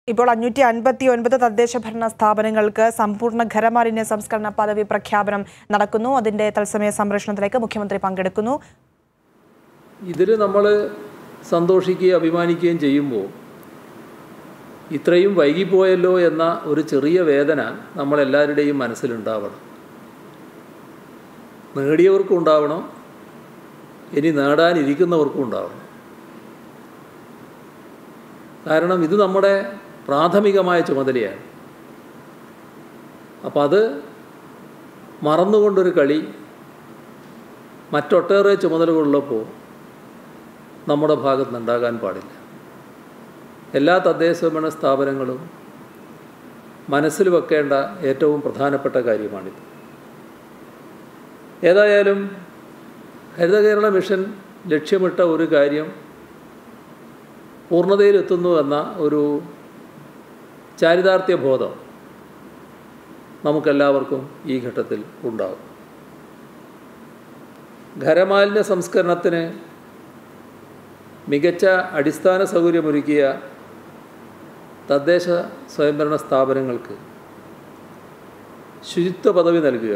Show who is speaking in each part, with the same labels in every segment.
Speaker 1: ഇപ്പോൾ അഞ്ഞൂറ്റി അൻപത്തി ഒൻപത് തദ്ദേശ ഭരണ സ്ഥാപനങ്ങൾക്ക് സമ്പൂർണ്ണ ഖരമാലിന്യ സംസ്കരണ പദവി പ്രഖ്യാപനം നടക്കുന്നു അതിന്റെ തത്സമയ സംപ്രേഷണത്തിലേക്ക് മുഖ്യമന്ത്രി പങ്കെടുക്കുന്നു
Speaker 2: ഇതിൽ നമ്മൾ സന്തോഷിക്കുകയും അഭിമാനിക്കുകയും ചെയ്യുമ്പോൾ ഇത്രയും വൈകിപ്പോയല്ലോ എന്ന ഒരു ചെറിയ വേദന നമ്മളെല്ലാവരുടെയും മനസ്സിലുണ്ടാവണം നേടിയവർക്കും ഉണ്ടാവണം ഇനി നേടാനിരിക്കുന്നവർക്കും ഉണ്ടാവണം കാരണം ഇത് നമ്മുടെ പ്രാഥമികമായ ചുമതലയാണ് അപ്പം അത് മറന്നുകൊണ്ടൊരു കളി മറ്റൊട്ടേറെ ചുമതലകളുള്ളപ്പോൾ നമ്മുടെ ഭാഗത്ത് നിന്നുണ്ടാകാൻ പാടില്ല എല്ലാ തദ്ദേശഭരണ സ്ഥാപനങ്ങളും മനസ്സിൽ വെക്കേണ്ട ഏറ്റവും പ്രധാനപ്പെട്ട കാര്യമാണിത് ഏതായാലും ഹരിത കേരള മിഷൻ ലക്ഷ്യമിട്ട ഒരു കാര്യം പൂർണ്ണതയിലെത്തുന്നു എന്ന ഒരു ചാരിതാർത്ഥ്യ ബോധം നമുക്കെല്ലാവർക്കും ഈ ഘട്ടത്തിൽ ഉണ്ടാകും ഖരമാലിന്യ സംസ്കരണത്തിന് മികച്ച അടിസ്ഥാന സൗകര്യമൊരുക്കിയ തദ്ദേശ സ്വയംഭരണ സ്ഥാപനങ്ങൾക്ക് ശുചിത്വ പദവി നൽകുക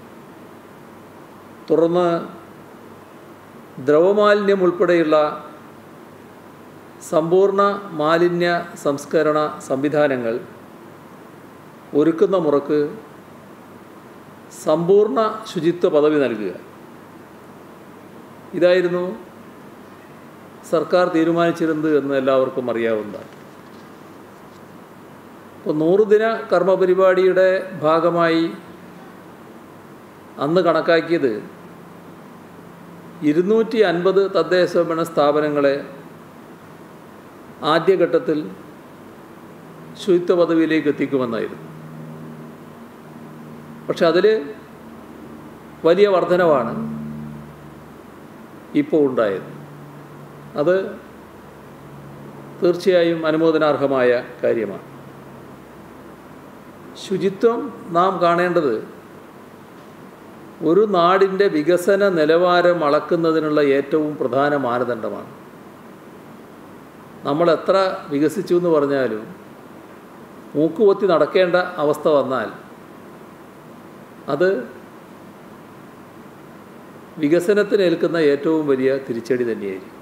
Speaker 2: തുടർന്ന് ദ്രവമാലിന്യം ഉൾപ്പെടെയുള്ള സമ്പൂർണ്ണ മാലിന്യ സംസ്കരണ സംവിധാനങ്ങൾ ഒരുക്കുന്ന മുറക്ക് സമ്പൂർണ്ണ ശുചിത്വ പദവി നൽകുക ഇതായിരുന്നു സർക്കാർ തീരുമാനിച്ചിരുന്നത് എന്ന് എല്ലാവർക്കും അറിയാവുന്നതാണ് ഇപ്പോൾ നൂറുദിന കർമ്മപരിപാടിയുടെ ഭാഗമായി അന്ന് കണക്കാക്കിയത് ഇരുന്നൂറ്റി അൻപത് തദ്ദേശഭരണ സ്ഥാപനങ്ങളെ ആദ്യഘട്ടത്തിൽ ശുചിത്വ പദവിയിലേക്ക് എത്തിക്കുമെന്നായിരുന്നു പക്ഷെ അതിൽ വലിയ വർധനവാണ് ഇപ്പോൾ ഉണ്ടായത് അത് തീർച്ചയായും അനുമോദനാർഹമായ കാര്യമാണ് ശുചിത്വം നാം കാണേണ്ടത് ഒരു നാടിൻ്റെ വികസന നിലവാരം അളക്കുന്നതിനുള്ള ഏറ്റവും പ്രധാന മാനദണ്ഡമാണ് നമ്മൾ എത്ര വികസിച്ചു എന്ന് പറഞ്ഞാലും മൂക്കുപൊത്തി നടക്കേണ്ട അവസ്ഥ വന്നാൽ അത് വികസനത്തിന് ഏൽക്കുന്ന ഏറ്റവും വലിയ തിരിച്ചടി തന്നെയായിരിക്കും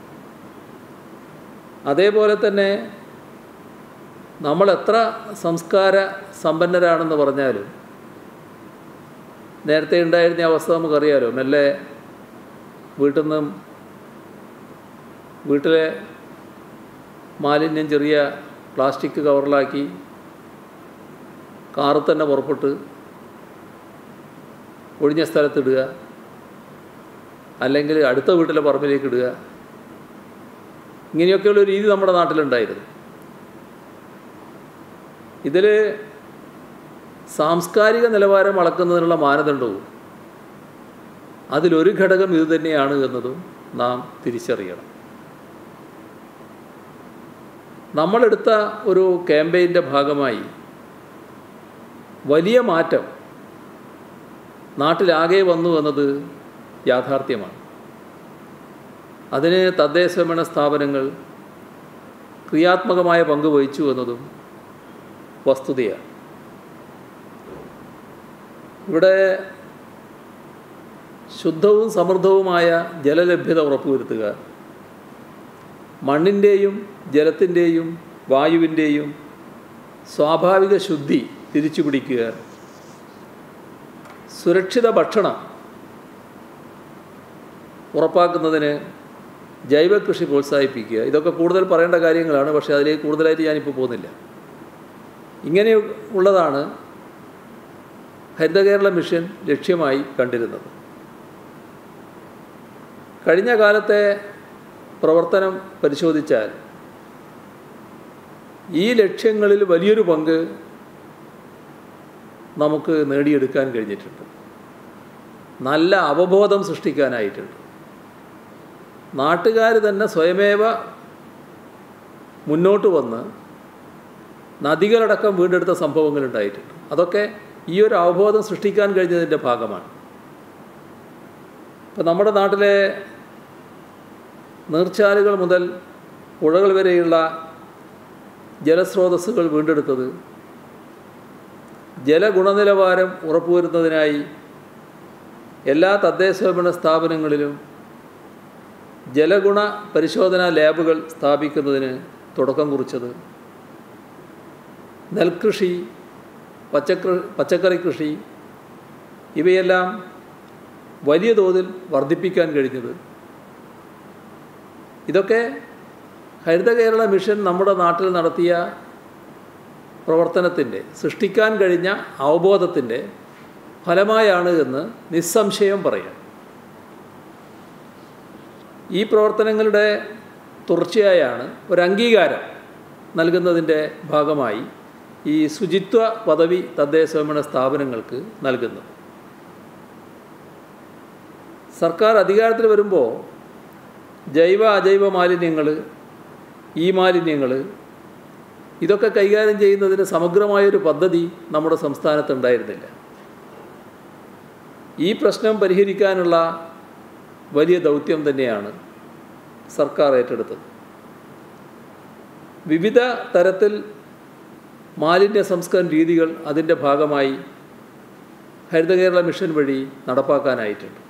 Speaker 2: അതേപോലെ തന്നെ നമ്മൾ എത്ര സംസ്കാര സമ്പന്നരാണെന്ന് പറഞ്ഞാലും നേരത്തെ ഉണ്ടായിരുന്ന അവസ്ഥ നമുക്കറിയാലോ മെല്ലെ വീട്ടിൽ നിന്നും വീട്ടിലെ മാലിന്യം ചെറിയ പ്ലാസ്റ്റിക് കവറിലാക്കി കാറിൽ തന്നെ പുറപ്പെട്ട് ഒഴിഞ്ഞ സ്ഥലത്തിടുക അല്ലെങ്കിൽ അടുത്ത വീട്ടിലെ പറമ്പിലേക്ക് ഇടുക ഇങ്ങനെയൊക്കെയുള്ള രീതി നമ്മുടെ നാട്ടിലുണ്ടായിരുന്നു ഇതിൽ സാംസ്കാരിക നിലവാരം അളക്കുന്നതിനുള്ള മാനദണ്ഡവും അതിലൊരു ഘടകം ഇത് തന്നെയാണ് എന്നതും നാം തിരിച്ചറിയണം നമ്മളെടുത്ത ഒരു ക്യാമ്പയിൻ്റെ ഭാഗമായി വലിയ മാറ്റം നാട്ടിലാകെ വന്നു എന്നത് യാഥാർത്ഥ്യമാണ് അതിന് തദ്ദേശഭരണ സ്ഥാപനങ്ങൾ ക്രിയാത്മകമായ പങ്ക് വഹിച്ചു എന്നതും വസ്തുതയാണ് ഇവിടെ ശുദ്ധവും സമൃദ്ധവുമായ ജലലഭ്യത ഉറപ്പുവരുത്തുക മണ്ണിൻ്റെയും ജലത്തിൻ്റെയും വായുവിൻ്റെയും സ്വാഭാവിക ശുദ്ധി തിരിച്ചു പിടിക്കുക സുരക്ഷിത ഭക്ഷണം ഉറപ്പാക്കുന്നതിന് ജൈവ കൃഷി പ്രോത്സാഹിപ്പിക്കുക ഇതൊക്കെ കൂടുതൽ പറയേണ്ട കാര്യങ്ങളാണ് പക്ഷേ അതിലേക്ക് കൂടുതലായിട്ട് ഞാനിപ്പോൾ പോകുന്നില്ല ഇങ്ങനെ ഉള്ളതാണ് ഹരിത കേരള മിഷൻ ലക്ഷ്യമായി കണ്ടിരുന്നത് കഴിഞ്ഞ കാലത്തെ പ്രവർത്തനം പരിശോധിച്ചാൽ ഈ ലക്ഷ്യങ്ങളിൽ വലിയൊരു പങ്ക് നമുക്ക് നേടിയെടുക്കാൻ കഴിഞ്ഞിട്ടുണ്ട് നല്ല അവബോധം സൃഷ്ടിക്കാനായിട്ടുണ്ട് നാട്ടുകാർ തന്നെ സ്വയമേവ മുന്നോട്ട് വന്ന് നദികളടക്കം വീണ്ടെടുത്ത സംഭവങ്ങൾ ഉണ്ടായിട്ടുണ്ട് അതൊക്കെ ഈ ഒരു അവബോധം സൃഷ്ടിക്കാൻ കഴിഞ്ഞതിൻ്റെ ഭാഗമാണ് ഇപ്പം നമ്മുടെ നാട്ടിലെ നീർച്ചാലുകൾ മുതൽ പുഴകൾ വരെയുള്ള ജലസ്രോതസ്സുകൾ വീണ്ടെടുത്തത് ജലഗുണനിലവാരം ഉറപ്പുവരുത്തുന്നതിനായി എല്ലാ തദ്ദേശഭരണ സ്ഥാപനങ്ങളിലും ജലഗുണ പരിശോധനാ ലാബുകൾ സ്ഥാപിക്കുന്നതിന് തുടക്കം കുറിച്ചത് നെൽകൃഷി പച്ചക്കറി പച്ചക്കറി കൃഷി ഇവയെല്ലാം വലിയ തോതിൽ വർദ്ധിപ്പിക്കാൻ കഴിഞ്ഞത് ഇതൊക്കെ ഹരിത കേരള മിഷൻ നമ്മുടെ നാട്ടിൽ നടത്തിയ പ്രവർത്തനത്തിൻ്റെ സൃഷ്ടിക്കാൻ കഴിഞ്ഞ അവബോധത്തിൻ്റെ ഫലമായാണ് എന്ന് നിസ്സംശയം പറയാം ഈ പ്രവർത്തനങ്ങളുടെ തുടർച്ചയായാണ് ഒരു അംഗീകാരം നൽകുന്നതിൻ്റെ ഭാഗമായി ഈ ശുചിത്വ പദവി തദ്ദേശഭരണ സ്ഥാപനങ്ങൾക്ക് നൽകുന്നത് സർക്കാർ അധികാരത്തിൽ വരുമ്പോൾ ജൈവ അജൈവ മാലിന്യങ്ങൾ ഈ മാലിന്യങ്ങൾ ഇതൊക്കെ കൈകാര്യം ചെയ്യുന്നതിന് സമഗ്രമായൊരു പദ്ധതി നമ്മുടെ സംസ്ഥാനത്ത് ഉണ്ടായിരുന്നില്ല ഈ പ്രശ്നം പരിഹരിക്കാനുള്ള വലിയ ദൗത്യം തന്നെയാണ് സർക്കാർ ഏറ്റെടുത്തത് വിവിധ തരത്തിൽ മാലിന്യ സംസ്കരണ രീതികൾ അതിൻ്റെ ഭാഗമായി ഹരിത കേരള മിഷൻ വഴി നടപ്പാക്കാനായിട്ടുണ്ട്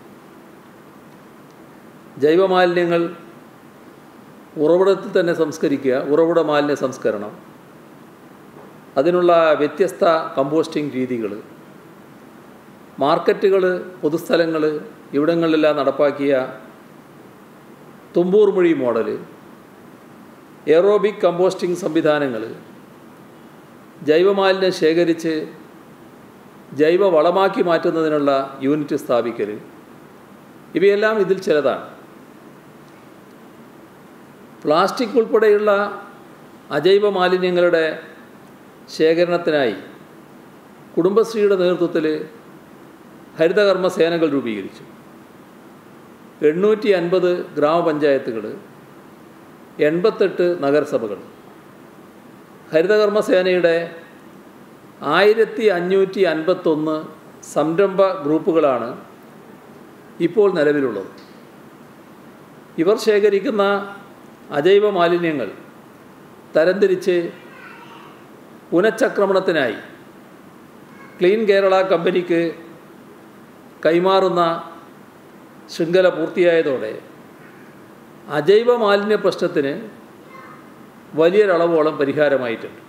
Speaker 2: ജൈവമാലിന്യങ്ങൾ ഉറവിടത്തിൽ തന്നെ സംസ്കരിക്കുക ഉറവിട മാലിന്യ സംസ്കരണം അതിനുള്ള വ്യത്യസ്ത കമ്പോസ്റ്റിംഗ് രീതികൾ മാർക്കറ്റുകൾ പൊതുസ്ഥലങ്ങൾ ഇവിടങ്ങളിലെല്ലാം നടപ്പാക്കിയ തുമ്പൂർ മൊഴി മോഡൽ എയറോബിക് കമ്പോസ്റ്റിംഗ് സംവിധാനങ്ങൾ ജൈവമാലിന്യം ശേഖരിച്ച് ജൈവ വളമാക്കി മാറ്റുന്നതിനുള്ള യൂണിറ്റ് സ്ഥാപിക്കൽ ഇവയെല്ലാം ഇതിൽ ചിലതാണ് പ്ലാസ്റ്റിക് ഉൾപ്പെടെയുള്ള അജൈവ മാലിന്യങ്ങളുടെ ശേഖരണത്തിനായി കുടുംബശ്രീയുടെ നേതൃത്വത്തിൽ ഹരിതകർമ്മ സേനകൾ രൂപീകരിച്ചു എണ്ണൂറ്റി അൻപത് ഗ്രാമപഞ്ചായത്തുകൾ എൺപത്തെട്ട് നഗരസഭകൾ ഹരിതകർമ്മ സേനയുടെ ആയിരത്തി അഞ്ഞൂറ്റി അൻപത്തൊന്ന് സംരംഭ ഗ്രൂപ്പുകളാണ് ഇപ്പോൾ നിലവിലുള്ളത് ഇവർ ശേഖരിക്കുന്ന അജൈവ മാലിന്യങ്ങൾ തരംതിരിച്ച് പുനഃചക്രമണത്തിനായി ക്ലീൻ കേരള കമ്പനിക്ക് കൈമാറുന്ന ശൃംഖല പൂർത്തിയായതോടെ അജൈവ മാലിന്യ പ്രശ്നത്തിന് വലിയൊരളവോളം പരിഹാരമായിട്ടുണ്ട്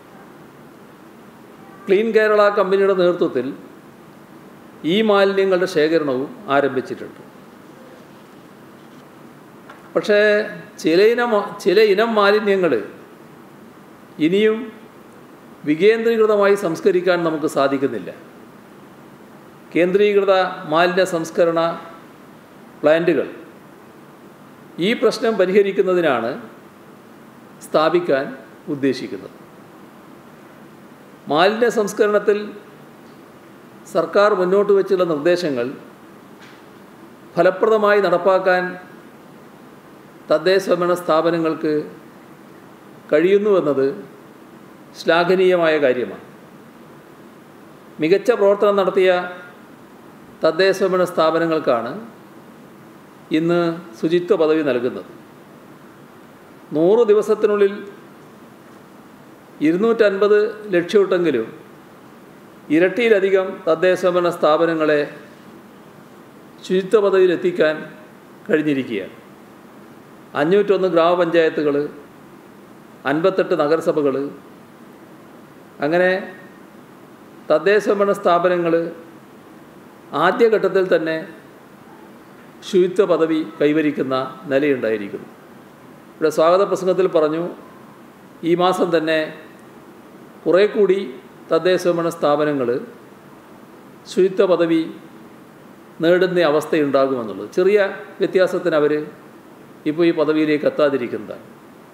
Speaker 2: ക്ലീൻ കേരള കമ്പനിയുടെ നേതൃത്വത്തിൽ ഈ മാലിന്യങ്ങളുടെ ശേഖരണവും ആരംഭിച്ചിട്ടുണ്ട് പക്ഷേ ചില ഇനം ചില ഇനം മാലിന്യങ്ങൾ ഇനിയും വികേന്ദ്രീകൃതമായി സംസ്കരിക്കാൻ നമുക്ക് സാധിക്കുന്നില്ല കേന്ദ്രീകൃത മാലിന്യ സംസ്കരണ പ്ലാന്റുകൾ ഈ പ്രശ്നം പരിഹരിക്കുന്നതിനാണ് സ്ഥാപിക്കാൻ ഉദ്ദേശിക്കുന്നത് മാലിന്യ സംസ്കരണത്തിൽ സർക്കാർ മുന്നോട്ട് വച്ചുള്ള നിർദ്ദേശങ്ങൾ ഫലപ്രദമായി നടപ്പാക്കാൻ തദ്ദേശഭരണ സ്ഥാപനങ്ങൾക്ക് കഴിയുന്നുവെന്നത് ശ്ലാഘനീയമായ കാര്യമാണ് മികച്ച പ്രവർത്തനം നടത്തിയ തദ്ദേശഭരണ സ്ഥാപനങ്ങൾക്കാണ് ഇന്ന് ശുചിത്വ പദവി നൽകുന്നത് നൂറ് ദിവസത്തിനുള്ളിൽ ഇരുന്നൂറ്റൻപത് ലക്ഷ്യമിട്ടെങ്കിലും ഇരട്ടിയിലധികം തദ്ദേശഭരണ സ്ഥാപനങ്ങളെ ശുചിത്വ പദവിയിൽ എത്തിക്കാൻ കഴിഞ്ഞിരിക്കുകയാണ് അഞ്ഞൂറ്റൊന്ന് ഗ്രാമപഞ്ചായത്തുകൾ അൻപത്തെട്ട് നഗരസഭകൾ അങ്ങനെ തദ്ദേശഭരണ സ്ഥാപനങ്ങൾ ആദ്യഘട്ടത്തിൽ തന്നെ ശുചിത്വ പദവി കൈവരിക്കുന്ന നിലയുണ്ടായിരിക്കുന്നു ഇവിടെ സ്വാഗത പ്രസംഗത്തിൽ പറഞ്ഞു ഈ മാസം തന്നെ കുറേ കൂടി തദ്ദേശഭരണ സ്ഥാപനങ്ങൾ ശുചിത്വ പദവി നേടുന്ന അവസ്ഥയുണ്ടാകുമെന്നുള്ളത് ചെറിയ വ്യത്യാസത്തിന് അവർ ഇപ്പോൾ ഈ പദവിയിലേക്ക് എത്താതിരിക്കുന്നതാണ്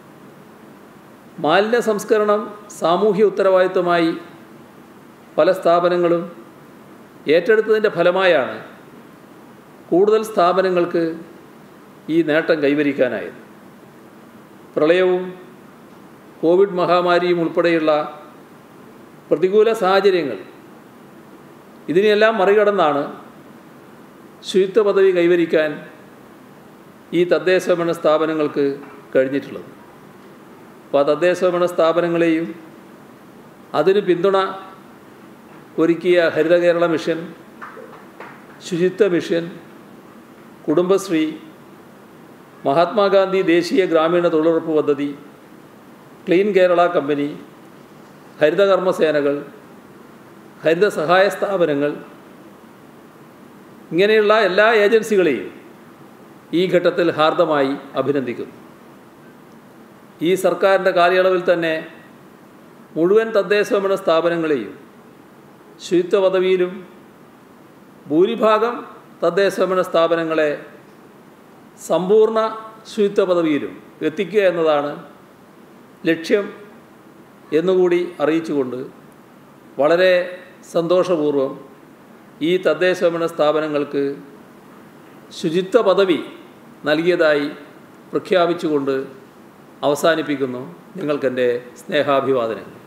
Speaker 2: മാലിന്യ സംസ്കരണം സാമൂഹ്യ ഉത്തരവാദിത്വമായി പല സ്ഥാപനങ്ങളും ഏറ്റെടുത്തതിൻ്റെ ഫലമായാണ് കൂടുതൽ സ്ഥാപനങ്ങൾക്ക് ഈ നേട്ടം കൈവരിക്കാനായത് പ്രളയവും കോവിഡ് മഹാമാരിയും ഉൾപ്പെടെയുള്ള പ്രതികൂല സാഹചര്യങ്ങൾ ഇതിനെല്ലാം മറികടന്നാണ് ശുചിത്വ പദവി കൈവരിക്കാൻ ഈ തദ്ദേശഭരണ സ്ഥാപനങ്ങൾക്ക് കഴിഞ്ഞിട്ടുള്ളത് അപ്പോൾ തദ്ദേശഭരണ സ്ഥാപനങ്ങളെയും അതിന് പിന്തുണ ഒരുക്കിയ ഹരിത കേരള മിഷൻ ശുചിത്വ മിഷൻ കുടുംബശ്രീ മഹാത്മാഗാന്ധി ദേശീയ ഗ്രാമീണ തൊഴിലുറപ്പ് പദ്ധതി ക്ലീൻ കേരള കമ്പനി ഹരിതകർമ്മസേനകൾ ഹരിത സഹായ സ്ഥാപനങ്ങൾ ഇങ്ങനെയുള്ള എല്ലാ ഏജൻസികളെയും ഈ ഘട്ടത്തിൽ ഹാർദമായി അഭിനന്ദിക്കുന്നു ഈ സർക്കാരിൻ്റെ കാലയളവിൽ തന്നെ മുഴുവൻ തദ്ദേശഭരണ സ്ഥാപനങ്ങളെയും ശുചിത്വ പദവിയിലും ഭൂരിഭാഗം തദ്ദേശഭരണ സ്ഥാപനങ്ങളെ സമ്പൂർണ്ണ ശുചിത്വ പദവിയിലും എത്തിക്കുക എന്നതാണ് ലക്ഷ്യം എന്നുകൂടി അറിയിച്ചുകൊണ്ട് വളരെ സന്തോഷപൂർവ്വം ഈ തദ്ദേശഭരണ സ്ഥാപനങ്ങൾക്ക് ശുചിത്വ പദവി നൽകിയതായി പ്രഖ്യാപിച്ചുകൊണ്ട് അവസാനിപ്പിക്കുന്നു നിങ്ങൾക്കെൻ്റെ സ്നേഹാഭിവാദനങ്ങൾ